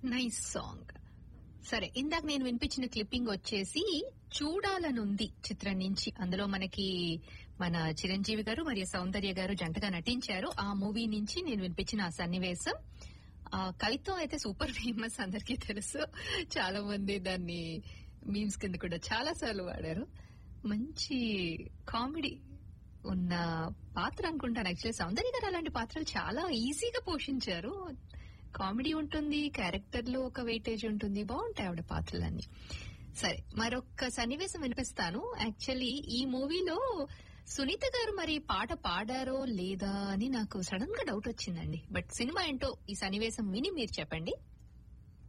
nice song సరే ఇందాక నేను వినిపించిన క్లిప్పింగ్ వచ్చేసి చూడాలనుంది చిత్రం నుంచి అందులో మనకి మన చిరంజీవి గారు మరియు సౌందర్య గారు జంటగా నటించారు ఆ మూవీ నుంచి నేను వినిపించిన ఆ సన్నివేశం ఆ కవిత్వం అయితే సూపర్ ఫేమస్ అందరికీ తెలుసు చాలా మంది దాన్ని మీమ్స్ కింద కూడా చాలా సార్లు వాడారు మంచి కామెడీ ఉన్న పాత్ర అనుకుంటాను యాక్చువల్లీ సౌందర్య గారు అలాంటి పాత్రలు చాలా ఈజీగా పోషించారు కామెడీ ఉంటుంది క్యారెక్టర్ లో ఒక వెయిటేజ్ ఉంటుంది బాగుంటాయి ఆవిడ పాత్రలన్నీ సరే మరొక సన్నివేశం వినిపిస్తాను యాక్చువల్లీ ఈ మూవీలో సునీత గారు మరి పాట పాడారో లేదా అని నాకు సడన్ గా డౌట్ వచ్చిందండి బట్ సినిమా ఏంటో ఈ సన్నివేశం విని మీరు చెప్పండి